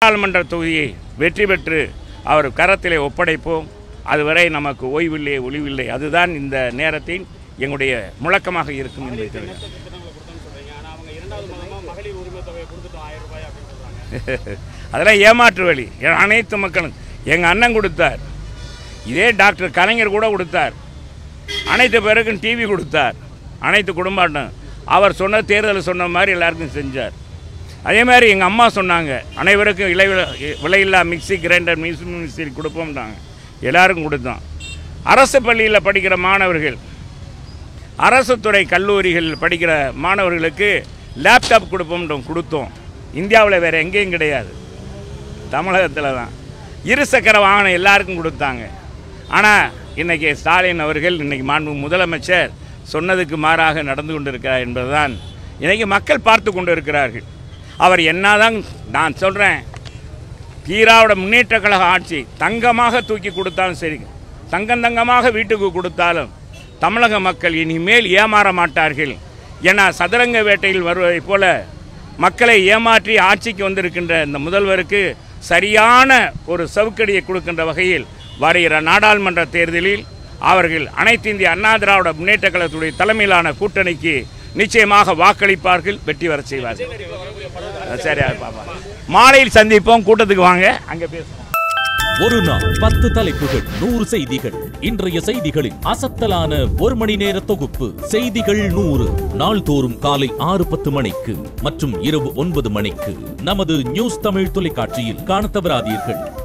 நாடாளுமன்ற தொகுதியை வெற்றி பெற்று அவர் கரத்திலே ஒப்படைப்போம் அதுவரை நமக்கு ஓய்வில்லை ஒளிவில்லை அதுதான் இந்த நேரத்தின் எங்களுடைய முழக்கமாக இருக்கும் என்பதை தெரிவிக்கிறேன். திட்டங்களை கொடுத்தோம்னு சொல்றீங்க ஆனா அவங்க இரண்டாவது மாதமா மகளிர் உரிமை தொகையை கொடுத்துட்டோம் ஆயிரம் ரூபாய் அப்படின்னு சொல்றாங்க அதெல்லாம் ஏமாற்று வழி எ- அனைத்து மக்களும் எங்கள் அண்ணன் கொடுத்தார் இதே டாக்டர் கலைஞர் கூட கொடுத்தார் அனைத்து பேருக்கும் டிவி கொடுத்தார் அனைத்து குடும்பம் அவர் சொன்ன தேர்தல் சொன்ன மாதிரி எல்லாருக்கும் செஞ்சார் அதே மாதிரி எங்கள் அம்மா சொன்னாங்க அனைவருக்கும் இலை விலையில்லா மிக்ஸி கிரைண்டர் மிக்ஸி மிக்ஸி கொடுப்போம்னாங்க எல்லாருக்கும் கொடுத்தோம் அரசு பள்ளியில் படிக்கிற மாணவர்கள் அரசு துறை கல்லூரிகளில் படிக்கிற மாணவர்களுக்கு லேப்டாப் கொடுப்போம் கொடுத்தோம் இந்தியாவில் வேறு எங்கேயும் கிடையாது தமிழகத்தில் தான் இருசக்கர வாகனம் எல்லாருக்கும் கொடுத்தாங்க ஆனால் இன்றைக்கி ஸ்டாலின் அவர்கள் இன்றைக்கி மாண்பு முதலமைச்சர் சொன்னதுக்கு மாறாக நடந்து கொண்டிருக்கிறார் என்பதுதான் இன்றைக்கி மக்கள் பார்த்து கொண்டு இருக்கிறார்கள் அவர் என்னதான் நான் சொல்கிறேன் திராவிட முன்னேற்ற கழக ஆட்சி தங்கமாக தூக்கி கொடுத்தாலும் சரி தங்கம் தங்கமாக வீட்டுக்கு கொடுத்தாலும் தமிழக மக்கள் இனிமேல் ஏமாற மாட்டார்கள் ஏன்னா சதுரங்க வேட்டையில் வருவதைப் போல மக்களை ஏமாற்றி ஆட்சிக்கு வந்திருக்கின்ற இந்த முதல்வருக்கு சரியான ஒரு சவுக்கடியை கொடுக்கின்ற வகையில் வருகிற நாடாளுமன்ற தேர்தலில் அவர்கள் அனைத்து இந்திய அண்ணா திராவிட முன்னேற்ற கழகத்துடைய தலைமையிலான கூட்டணிக்கு நிச்சயமாக வாக்களிப்பார்கள் வெற்றி வர செய்வார்கள் சரி பாப்பா மாலையில் சந்திப்போம் கூட்டத்துக்கு வாங்க அங்கே பேசுவோம் ஒரு நாள் பத்து தலைப்புகள் நூறு செய்திகள் இன்றைய செய்திகளின் அசத்தலான ஒரு மணி நேர தொகுப்பு செய்திகள் நூறு நாள்தோறும் காலை ஆறு பத்து மணிக்கு மற்றும் இரவு ஒன்பது மணிக்கு நமது நியூஸ் தமிழ் தொலைக்காட்சியில் காணத் தவறாதீர்கள்